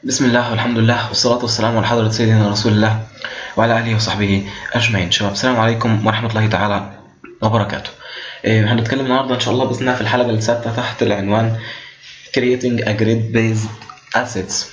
بسم الله والحمد لله والصلاة والسلام على حضرة سيدنا رسول الله وعلى آله وصحبه أجمعين شباب السلام عليكم ورحمة الله تعالى وبركاته إيه، هنتكلم النهاردة إن شاء الله بإذن الله في الحلقة السادسة تحت العنوان Creating a Grid Based Assets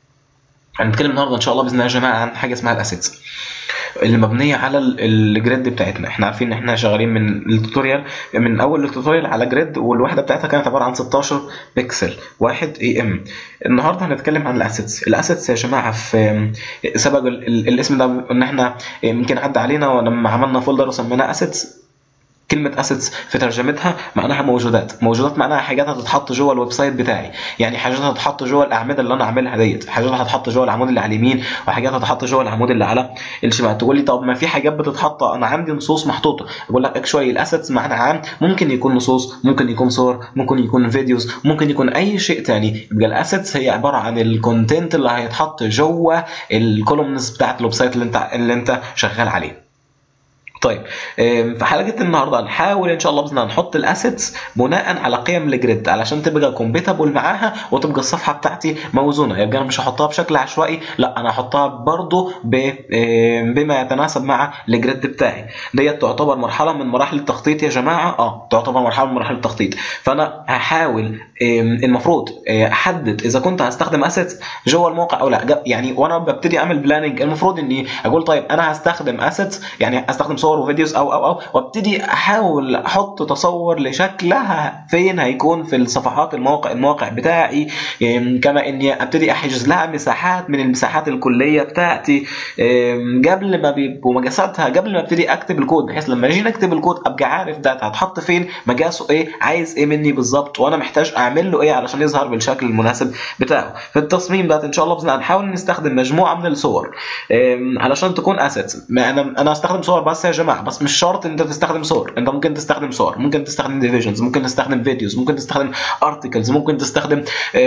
هنتكلم النهاردة إن شاء الله بإذن الله يا جماعة عن حاجة اسمها الأسيتس اللي مبنيه على ال- الجريد بتاعتنا احنا عارفين ان احنا شغالين من التوتوريال من اول التوتوريال على جريد والوحده بتاعتها كانت عباره عن 16 بكسل واحد اي ام النهارده هنتكلم عن الاسيتس الاسيتس يا جماعه في سبق ال- ال- الاسم ده ان احنا يمكن عدى علينا لما عملنا فولدر وسميناه اسيتس كلمة اسيتس في ترجمتها معناها موجودات، موجودات معناها حاجات هتتحط جوه الويب سايت بتاعي، يعني حاجات هتتحط جوه الاعمدة اللي انا عاملها ديت، حاجات هتتحط جوه العمود اللي على اليمين، وحاجات هتتحط جوه العمود اللي على الشمال، تقول لي طب ما في حاجات بتتحط انا عندي نصوص محطوطة، بقول لك اكشوالي الاسيتس معنى عام ممكن يكون نصوص، ممكن يكون صور، ممكن يكون فيديوز، ممكن يكون اي شيء تاني، يبقى الاسيتس هي عبارة عن الكونتنت اللي هيتحط جوه الكولومنز بتاعت الويب سايت اللي انت اللي انت شغال عليه. طيب آم، في حلقه النهارده هنحاول ان شاء الله باذن الله نحط الاسيتس بناء على قيم الجريد علشان تبقى كومبيتابل معاها وتبقى الصفحه بتاعتي موزونه يبقى انا مش هحطها بشكل عشوائي لا انا هحطها برضو ب- آم، بما يتناسب مع الجريد بتاعي ديت تعتبر مرحله من مراحل التخطيط يا جماعه اه تعتبر مرحله من مراحل التخطيط فانا هحاول آم، المفروض آه، احدد اذا كنت هستخدم اسيتس جوه الموقع او لا جا- يعني وانا ببتدي اعمل بلاننج المفروض اني اقول طيب انا هستخدم اسيتس يعني استخدم صور وفيديوز او او او وابتدي احاول احط تصور لشكلها فين هيكون في الصفحات المواقع المواقع بتاعي إم، كما اني ابتدي احجز لها مساحات من المساحات الكليه بتاعتي إم، قبل ما بيبقوا مقاساتها قبل ما ابتدي اكتب الكود بحيث لما اجي نكتب الكود ابقى عارف ده هتحط فين مقاسه ايه عايز ايه مني بالظبط وانا محتاج اعمل له ايه علشان يظهر بالشكل المناسب بتاعه في التصميم ده ان شاء الله بإذن الله هنحاول نستخدم مجموعه من الصور إم، علشان تكون اسيتس انا انا استخدم صور بس يا جماعه بس مش شرط انت تستخدم صور انت ممكن تستخدم صور ممكن تستخدم ديفيجنز ممكن تستخدم فيديوز ممكن تستخدم ارتكلز ممكن تستخدم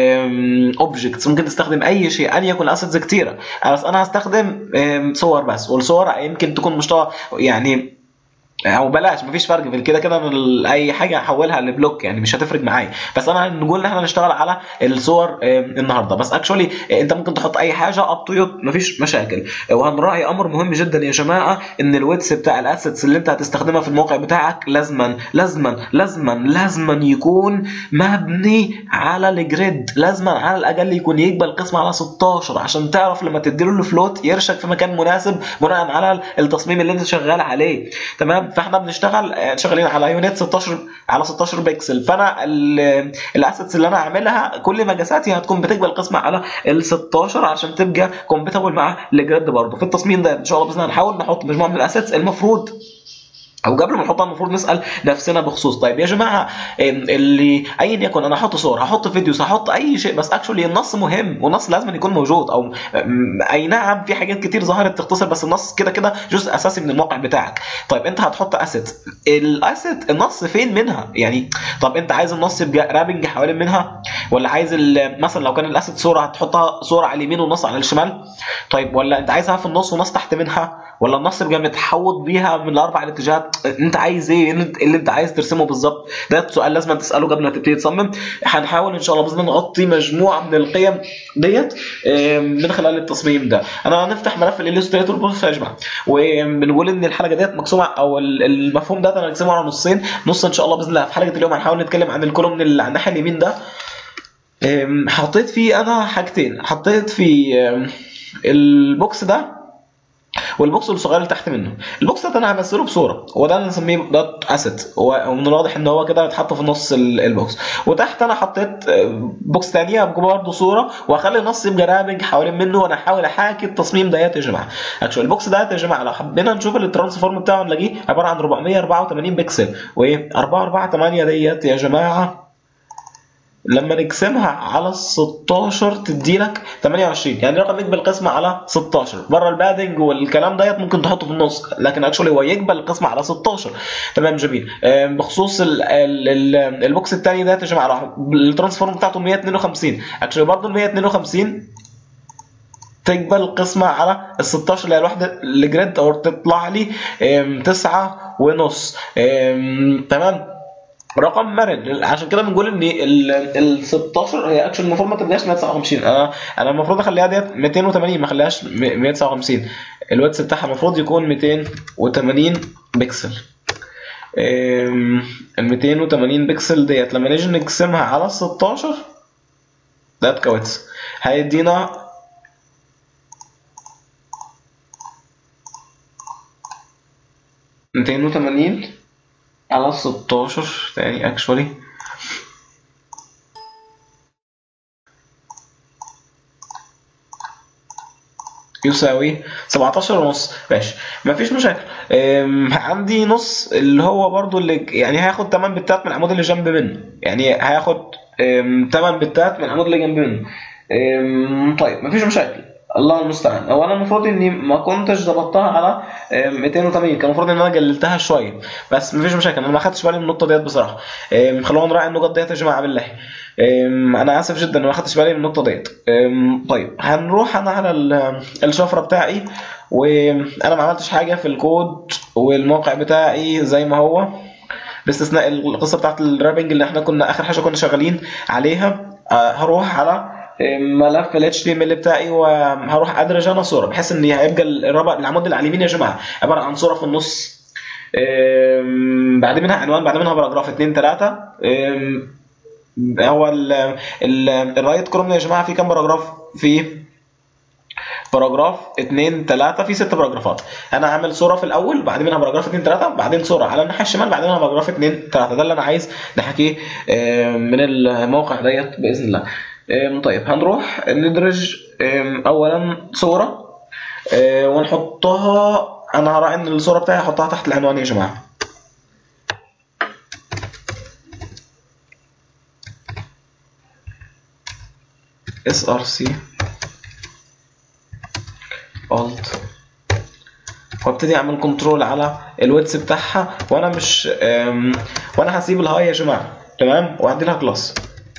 اوبجكتس ممكن تستخدم اي شيء ان يكن اسيتس كتيره بس انا هستخدم أم، صور بس والصور يمكن تكون مستوى يعني او بلاش مفيش فرق في كده كده أنا ال- اي حاجه احولها لبلوك يعني مش هتفرق معايا بس انا نقول ان احنا هنشتغل على الصور آم، النهارده بس اكشولي انت ممكن تحط اي حاجه اب تو يو مفيش مشاكل وهنراعي امر مهم جدا يا جماعه ان الويتس بتاع الاسيتس اللي انت هتستخدمها في الموقع بتاعك لازما لازما لازما لازما يكون مبني على الجريد لازما على الاقل يكون يقبل قسم على 16 عشان تعرف لما تديله الفلوت يرشك في مكان مناسب بناء على التصميم اللي انت شغال عليه تمام فاحنا بنشتغل آه، شغالين على يونت 16 على 16 بكسل فانا ال- الاسيتس اللي انا هعملها كل مقاساتي هتكون بتقبل قسمه على ال 16 عشان تبقى كومباتبل مع الجريد برضه في التصميم ده ان شاء الله باذن الله هنحاول نحط مجموعه من الاسيتس المفروض او قبل ما نحطها المفروض نسال نفسنا بخصوص طيب يا جماعه ام، اللي ايا يكن انا هحط صور هحط فيديوز هحط اي شيء بس اكشولي النص مهم والنص لازم يكون موجود او ام، اي نعم في حاجات كتير ظهرت تختصر بس النص كده كده جزء اساسي من الموقع بتاعك طيب انت هتحط اسيت الاسيت النص فين منها يعني طب انت عايز النص يبقى رابنج حوالين منها ولا عايز ال- مثلا لو كان الاسيت صوره هتحطها صوره على اليمين والنص على الشمال طيب ولا انت عايزها في النص ونص تحت منها ولا النص يبقى متحوط بيها من الاربع الاتجاهات انت عايز ايه انت- اللي انت عايز ترسمه بالظبط ده سؤال لازم تساله قبل ما تبتدي تصمم هنحاول ان شاء الله باذن الله نغطي مجموعه من القيم ديت ام، من خلال التصميم ده انا هنفتح ملف الاليستريتور بص يا جماعه وبنقول ان الحلقه ديت مقسومه او ال- المفهوم ده انا هقسمه على نصين نص ان شاء الله باذن الله في حلقه اليوم هنحاول نتكلم عن الكولوم اللي على الناحيه اليمين ده ام، حطيت فيه انا حاجتين حطيت في ام، البوكس ده والبوكس الصغير اللي تحت منه البوكس ده انا همثله بصوره وده اللي نسميه دوت اسيت ومن الواضح ان هو كده هيتحط في نص ال- البوكس وتحت انا حطيت آه، بوكس ثانيه برضه صوره واخلي النص يبقى رابنج حوالين منه وانا احاول احاكي التصميم ديت يا جماعه اكشوال البوكس ده يا جماعه لو حبينا نشوف الترانسفورم بتاعه نلاقيه عباره عن 484 بكسل وايه 448 ديت يا جماعه لما نقسمها على ال 16 تدي لك 28 يعني رقم يقبل القسمه على 16 بره البادنج والكلام ديت ممكن تحطه في النص لكن اكشولي هو يقبل القسمه على 16 تمام جميل آم، بخصوص ال ال ال البوكس الثاني ده يا جماعه راح- الترانسفورم بتاعته 152 اكشولي برضه ال 152 تقبل القسمة على ال 16 اللي هي الوحدة الجريد او تطلع لي آم، تسعة ونص آم، تمام رقم مرن عشان كده بنقول ان ال 16 هي اكشن المفروض ما تبقاش 159 انا انا المفروض اخليها ديت 280 ما اخليهاش 159 الويتس بتاعها المفروض يكون 280 بكسل ال 280 بكسل ديت لما نيجي نقسمها على 16 ده كويتس هيدينا ميتين وتمانين على ستاشر تاني اكشولي يساوي 17 ونص ماشي مفيش مشاكل عندي نص اللي هو برضو اللي يعني هياخد 8 بتات من العمود اللي جنب منه يعني هياخد 8 بتات من العمود اللي جنب منه طيب مفيش مشاكل الله المستعان هو انا المفروض اني ما كنتش ظبطتها على 280 كان المفروض ان انا قللتها شويه بس مفيش مشاكل انا ما خدتش بالي من النقطه ديت بصراحه خلونا نراعي النقط ديت يا جماعه بالله انا اسف جدا ما خدتش بالي من النقطه ديت طيب هنروح انا على الشفره بتاعي وانا ما عملتش حاجه في الكود والموقع بتاعي زي ما هو باستثناء القصه بتاعت الرابنج اللي احنا كنا اخر حاجه كنا شغالين عليها هروح على ملف ال HTML بتاعي وهروح ادرج انا صوره بحيث ان هيبقى الرابط العمود اللي على اليمين يا جماعه عباره عن صوره في النص بعد منها عنوان بعد منها باراجراف 2 3 هو الرايت كولوم يا جماعه في كام باراجراف في باراجراف 2 3 في ست باراجرافات انا عامل صوره في الاول بعد منها باراجراف 2 3 بعدين صوره على الناحيه الشمال بعد منها باراجراف 2 3 ده اللي انا عايز نحكيه من الموقع ديت باذن الله طيب هنروح ندرج اولا صوره ونحطها انا هراعي ان الصوره بتاعي هحطها تحت العنوان يا جماعه src alt وابتدي اعمل كنترول على الويتس بتاعها وانا مش وانا هسيب الهاي يا جماعه تمام وهدي لها كلاس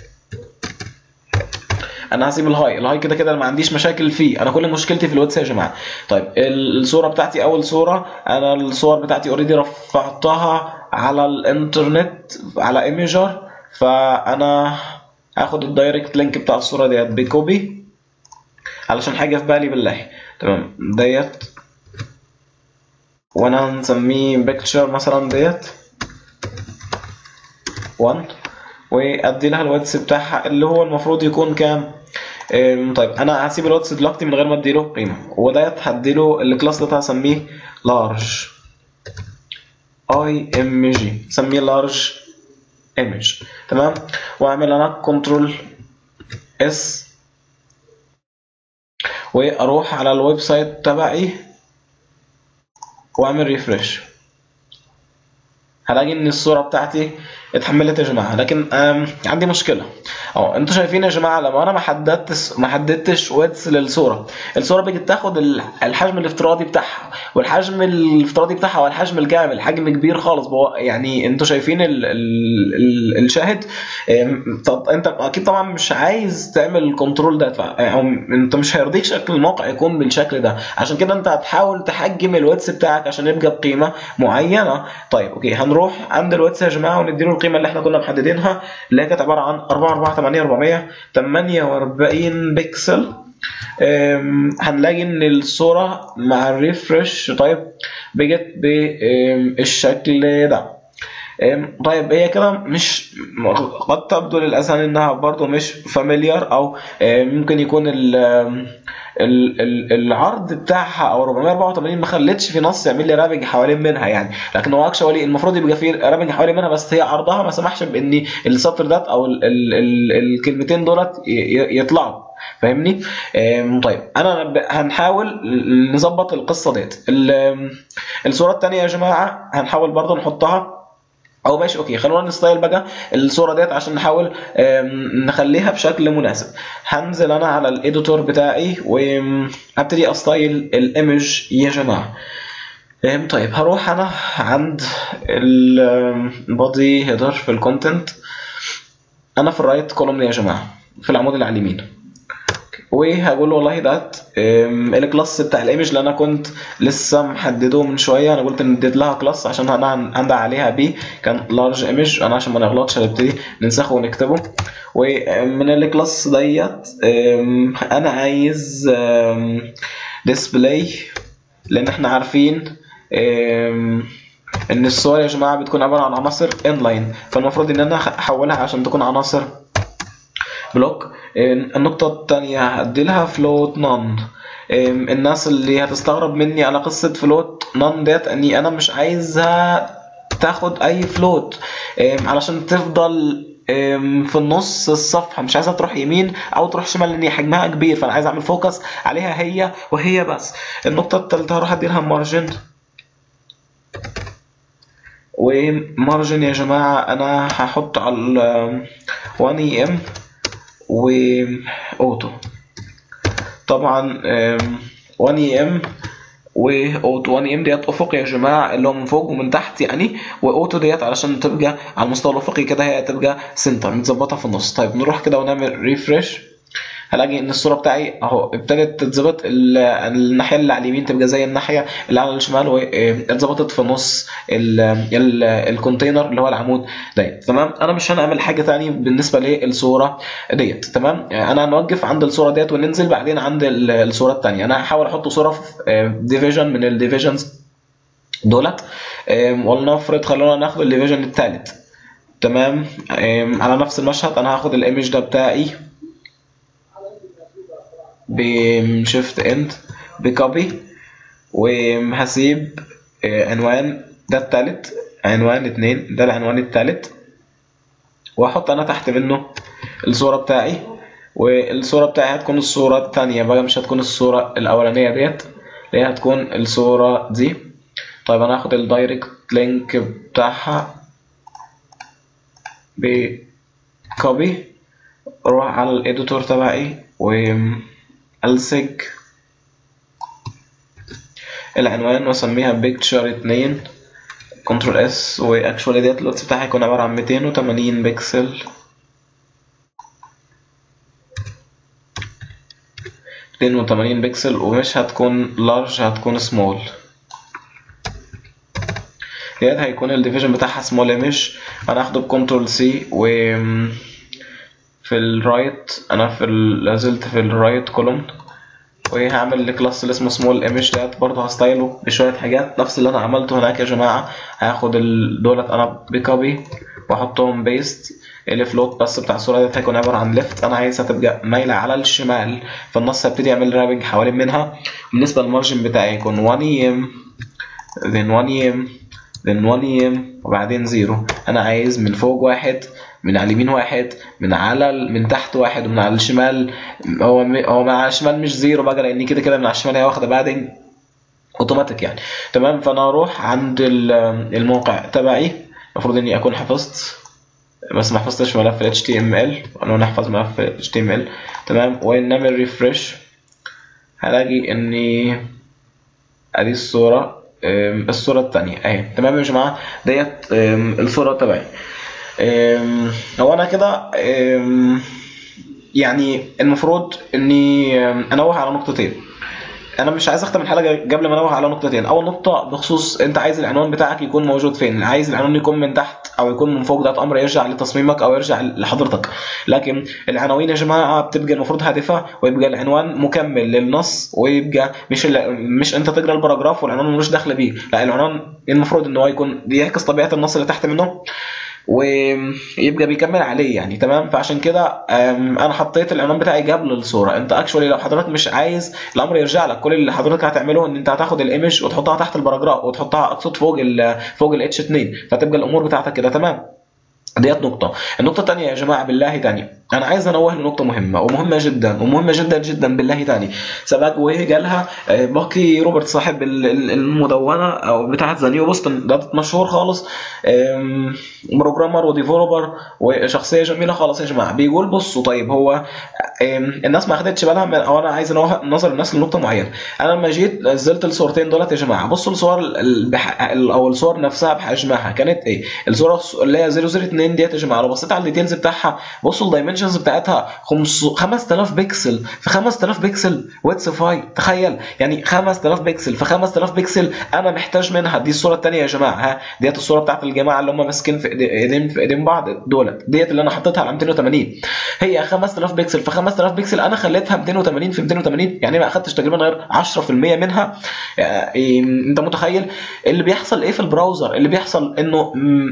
انا هسيب الهاي الهاي كده كده ما عنديش مشاكل فيه انا كل مشكلتي في الواتس يا جماعه طيب الصوره بتاعتي اول صوره انا الصور بتاعتي اوريدي رفعتها على الانترنت على ايميجر فانا هاخد الدايركت لينك بتاع الصوره ديت بكوبي علشان حاجه في بالي بالله تمام ديت وانا هنسميه بيكتشر مثلا ديت 1 وادي لها الواتس بتاعها اللي هو المفروض يكون كام طيب انا هسيب الواتس دلوقتي من غير ما اديله قيمه وديت هديله الكلاس ده هسميه لارج اي ام جي سميه لارج ايمج تمام واعمل انا كنترول اس واروح على الويب سايت تبعي واعمل ريفرش هلاقي ان الصوره بتاعتي اتحملت يا جماعه لكن عندي مشكله اه انتوا شايفين يا جماعه لما انا ما حددتش ما حددتش ويدث للصوره الصوره بيجي تاخد الحجم الافتراضي بتاعها والحجم الافتراضي بتاعها والحجم الكامل حجم كبير خالص يعني انتوا شايفين ال ال ال الشاهد طب انت اكيد طبعا مش عايز تعمل الكنترول ده او انت مش هيرضيك شكل الموقع يكون بالشكل ده عشان كده انت هتحاول تحجم الويدث بتاعك عشان يبقى بقيمه معينه طيب اوكي هنروح عند الويدث يا جماعه ونديله القيمه اللي احنا كنا محددينها اللي هي كانت عباره عن 4 4 8 448 بكسل هنلاقي ان الصوره مع الريفرش طيب بقت بالشكل ده طيب هي كده مش قد تبدو للاذهان انها برضو مش فاميليار او ممكن يكون ال العرض بتاعها او 484 ما خلتش في نص يعمل لي رابنج حوالين منها يعني لكن هو اكشولي المفروض يبقى في رابنج حوالين منها بس هي عرضها ما سمحش بان السطر ده او ال ال ال الكلمتين دولت يطلعوا فاهمني طيب انا هنحاول نظبط القصه ديت الصوره الثانيه يا جماعه هنحاول برضو نحطها او ماشي اوكي خلونا نستايل بقى الصوره ديت عشان نحاول نخليها بشكل مناسب هنزل انا على الايديتور بتاعي وابتدي استايل الايمج يا جماعه طيب هروح انا عند البادي هيدر في الكونتنت انا في الرايت كولوم يا جماعه في العمود اللي على اليمين وهقول له والله ده الكلاس بتاع الايمج اللي انا كنت لسه محدده من شويه انا قلت ان اديت لها كلاس عشان هندع عليها بي كان لارج ايمج انا عشان ما نغلطش هنبتدي ننسخه ونكتبه ومن الكلاس ديت انا عايز ديسبلاي لان احنا عارفين ان الصور يا جماعه بتكون عباره عن عناصر انلاين فالمفروض ان انا احولها عشان تكون عناصر بلوك النقطة الثانية هدي لها فلوت نون الناس اللي هتستغرب مني على قصة فلوت نون ديت اني انا مش عايزها تاخد اي فلوت علشان تفضل في النص الصفحة مش عايزها تروح يمين او تروح شمال لان حجمها كبير فانا عايز اعمل فوكس عليها هي وهي بس النقطة الثالثة هروح ادي لها مارجن ومارجن يا جماعة انا هحط على 1 اي ام واوتو طبعا 1 اي ام واوتو 1 ام ديت افق يا جماعه اللي هو من فوق ومن تحت يعني واوتو ديت علشان تبقى على المستوى الافقي كده هي تبقى سنتر متظبطه في النص طيب نروح كده ونعمل ريفرش هلاقي ان الصوره بتاعي اهو ابتدت تتظبط الناحيه اللي على اليمين تبقى زي الناحيه اللي على الشمال واتظبطت في نص الكونتينر اللي هو العمود ديت تمام انا مش هنعمل حاجه ثانيه بالنسبه للصوره ديت تمام انا هنوقف عند الصوره ديت وننزل بعدين عند الصوره الثانيه انا هحاول احط صوره في ديفيجن من الديفيجنز دولت ولنفرض خلونا ناخد الديفيجن الثالث تمام على نفس المشهد انا هاخد الايمج ده بتاعي بشيفت اند بكوبي وهسيب عنوان ده التالت عنوان اتنين ده العنوان التالت واحط انا تحت منه الصورة بتاعي والصورة بتاعي هتكون الصورة التانية بقى مش هتكون الصورة الأولانية ديت اللي هي هتكون الصورة دي طيب أنا هاخد الدايركت لينك بتاعها بكوبي اروح على الاديتور تبعي والسج العنوان واسميها بيكتشر اتنين كنترول اس واكشوالي ديت اللوتس بتاعها هيكون عبارة عن 280 بكسل 280 بكسل ومش هتكون لارج هتكون سمول ديت هيكون الديفيجن بتاعها سمول ايمج انا هاخده بكنترول سي و في الرايت انا في لازلت في الرايت كولوم وهعمل الكلاس اللي اسمه سمول ايمج ديت برضه هستايله بشويه حاجات نفس اللي انا عملته هناك يا جماعه هاخد دولت انا بكوبي واحطهم بيست الفلوت بس بتاع الصوره ديت هيكون عباره عن ليفت انا عايزها تبقى مايله على الشمال فالنص هبتدي اعمل رابنج حوالين منها بالنسبه للمارجن بتاعي يكون 1 ام then 1 ام then 1 ام وبعدين زيرو انا عايز من فوق واحد من على اليمين واحد من على من تحت واحد ومن على الشمال هو هو من على الشمال مش زيرو بقى لان كده كده من على الشمال هي واخده بعدين اوتوماتيك يعني تمام فانا اروح عند الموقع تبعي المفروض اني اكون حفظت بس ما حفظتش ملف ال HTML انا نحفظ ملف ال HTML تمام ونعمل ريفرش هلاقي اني ادي الصورة الصورة التانية اهي تمام يا جماعة ديت الصورة تبعي هو انا كده يعني المفروض اني انوه على نقطتين انا مش عايز اختم الحلقه قبل ما انوه على نقطتين اول نقطه بخصوص انت عايز العنوان بتاعك يكون موجود فين عايز العنوان يكون من تحت او يكون من فوق ده امر يرجع لتصميمك او يرجع لحضرتك لكن العناوين يا جماعه بتبقى المفروض هادفه ويبقى العنوان مكمل للنص ويبقى مش مش انت تقرا الباراجراف والعنوان ملوش دخل بيه لا العنوان المفروض ان هو يكون بيعكس طبيعه النص اللي تحت منه ويبقى بيكمل عليه يعني تمام فعشان كده انا حطيت العنوان بتاعي قبل الصوره انت اكشولي لو حضرتك مش عايز الامر يرجع لك كل اللي حضرتك هتعمله ان انت هتاخد الايمج وتحطها تحت الباراجراف وتحطها اقصد فوق ال فوق الاتش 2 فتبقى الامور بتاعتك كده تمام ديت نقطة، النقطة الثانية يا جماعة بالله تاني، أنا عايز أنوه لنقطة مهمة ومهمة جدا ومهمة جدا جدا بالله تاني، سبق وهي قالها باكي روبرت صاحب المدونة أو بتاعة ذا نيو بوستن ده مشهور خالص بروجرامر وديفلوبر وشخصية جميلة خالص يا جماعة، بيقول بصوا طيب هو الناس ما اخدتش بالها من او انا عايز انوه نظر الناس لنقطه معينه انا لما جيت نزلت الصورتين دولت يا جماعه بصوا الصور البح... او الصور نفسها بحجمها كانت ايه الصوره اللي هي 002 ديت يا جماعه لو بصيت على الديتيلز بتاعها بصوا الدايمنشنز بتاعتها 5000 بكسل في 5000 بكسل واتس فاي تخيل يعني 5000 بكسل في 5000 بكسل انا محتاج منها دي الصوره الثانيه يا جماعه ها ديت الصوره بتاعت الجماعه اللي هم ماسكين في ايدين في ايدين بعض دولت ديت اللي انا حطيتها على 280 هي 5000 بكسل في 5000 بكسل انا خليتها 280 في 280 يعني ما اخدتش تقريبا غير 10% منها يعني انت متخيل اللي بيحصل ايه في البراوزر اللي بيحصل انه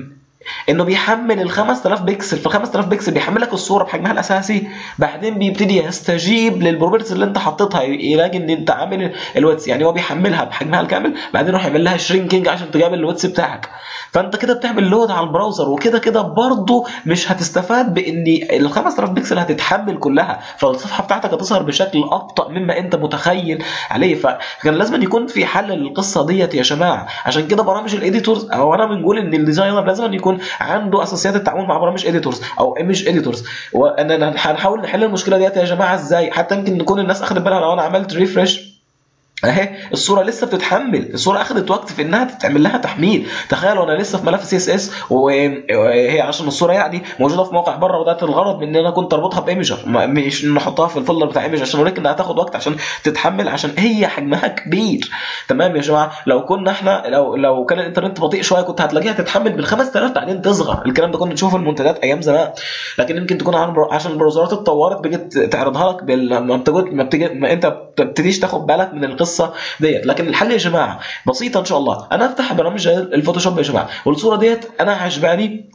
انه بيحمل ال 5000 بكسل في ال 5000 بكسل بيحمل لك الصوره بحجمها الاساسي بعدين بيبتدي يستجيب للبروبرتيز اللي انت حطيتها يلاقي ان انت عامل الويتس يعني هو بيحملها بحجمها الكامل بعدين يروح يعمل لها شرينكينج عشان تقابل الويتس بتاعك فانت كده بتعمل لود على البراوزر وكده كده برضه مش هتستفاد بان ال 5000 بكسل هتتحمل كلها فالصفحه بتاعتك هتظهر بشكل ابطا مما انت متخيل عليه فكان لازم يكون في حل للقصه ديت يا جماعه عشان كده برامج الايديتورز او انا بنقول ان الديزاينر لازم يكون عنده اساسيات التعامل مع برامج اديتورز او ايمج اديتورز واننا هنحاول نحل المشكله ديت يا جماعه ازاي حتى يمكن نكون الناس اخذت بالها لو انا عملت ريفرش اهي الصوره لسه بتتحمل الصوره اخذت وقت في انها تتعمل لها تحميل تخيل وانا لسه في ملف سي اس اس وهي عشان الصوره يعني موجوده في موقع بره وده الغرض من ان انا كنت اربطها بايمجر مش نحطها في الفولدر بتاع ايمجر عشان اوريك انها هتاخد وقت عشان تتحمل عشان هي حجمها كبير تمام يا جماعه لو كنا احنا لو لو كان الانترنت بطيء شويه كنت هتلاقيها تتحمل بال 5000 بعدين تصغر الكلام ده كنا نشوفه المنتدات ايام زمان لكن يمكن تكون عشان البراوزرات اتطورت بقت تعرضها لك بال ما ما, بتجي... ما انت بتبتديش تاخد بالك من القصه ديت لكن الحل يا جماعه بسيطه ان شاء الله انا افتح برامج الفوتوشوب يا جماعه والصوره ديت انا عجباني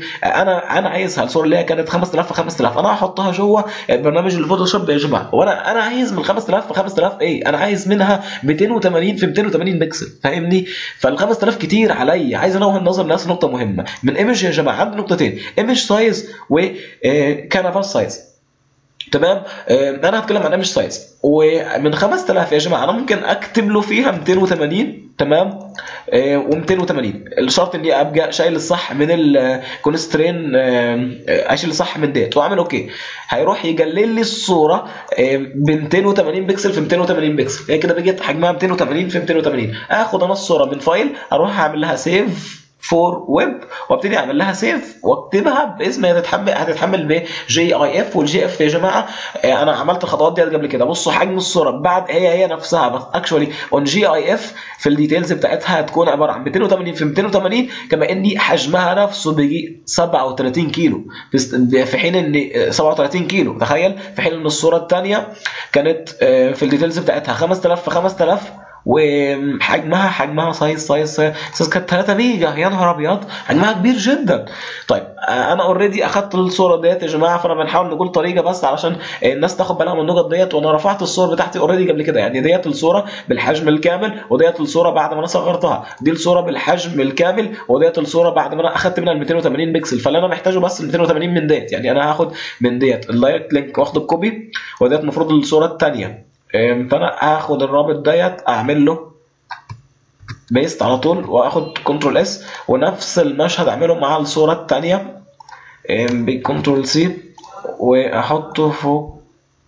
وانا انا عايزها الصوره اللي هي كانت 5000 في 5000 انا هحطها جوه برنامج الفوتوشوب يا جماعه وانا انا عايز من 5000 في 5000 ايه انا عايز منها 280 في 280 بكسل فاهمني فال 5000 كتير عليا عايز انوه النظر لناس نقطه مهمه من ايمج يا جماعه عندي نقطتين ايمج سايز وكانفاس سايز تمام انا هتكلم عن ايمج سايز ومن 5000 يا جماعه انا ممكن اكتب له فيها 280 تمام و280 الشرط اني ابقى شايل الصح من الكونسترين اشيل الصح من ديت واعمل اوكي هيروح يقلل لي الصوره ب 280 بكسل في 280 بكسل هي كده بقت حجمها 280 في 280 اخد انا الصوره من فايل اروح اعمل لها سيف فور ويب وابتدي اعمل لها سيف واكتبها باسم هي هتتحمل هتتحمل بجي اي اف والجي اف يا جماعه انا عملت الخطوات دي قبل كده بصوا حجم الصوره بعد هي هي نفسها بس اكشولي اون جي اي اف في الديتيلز بتاعتها هتكون عباره عن 280 في 280 كما ان حجمها نفسه بيجي 37 كيلو في حين ان 37 كيلو تخيل في حين ان الصوره الثانيه كانت في الديتيلز بتاعتها 5000 في 5000 وحجمها حجمها سايز سايز سايز كانت 3 ميجا يا نهار ابيض حجمها كبير جدا طيب انا اوريدي اخدت الصوره ديت يا جماعه فانا بنحاول نقول طريقه بس علشان الناس تاخد بالها من النقط ديت وانا رفعت الصور بتاعتي اوريدي قبل كده يعني ديت الصوره بالحجم الكامل وديت الصوره بعد ما انا صغرتها دي الصوره بالحجم الكامل وديت الصوره بعد ما انا اخدت منها ال 280 بكسل فاللي انا محتاجه بس 280 من ديت يعني انا هاخد من ديت اللايت لينك واخد الكوبي وديت المفروض الصوره الثانيه فانا هاخد الرابط ديت اعمل له بيست على طول واخد كنترول اس ونفس المشهد اعمله مع الصوره الثانيه بكنترول سي واحطه فوق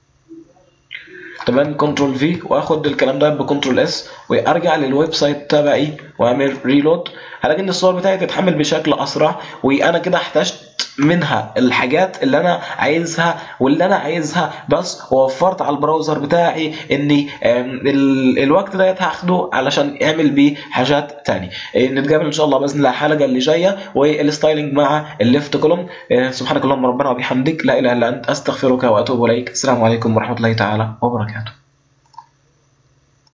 تمام كنترول في واخد الكلام ده بكنترول اس وارجع للويب سايت تبعي واعمل ريلود هلاقي ان الصور بتاعتي تتحمل بشكل اسرع وانا كده احتجت منها الحاجات اللي انا عايزها واللي انا عايزها بس ووفرت على البراوزر بتاعي اني الوقت ده هاخده علشان يعمل بيه حاجات تاني نتقابل ان شاء الله باذن الله الحلقه اللي جايه والستايلنج مع الليفت كولوم سبحانك اللهم ربنا وبحمدك لا اله الا انت استغفرك واتوب اليك السلام عليكم ورحمه الله تعالى وبركاته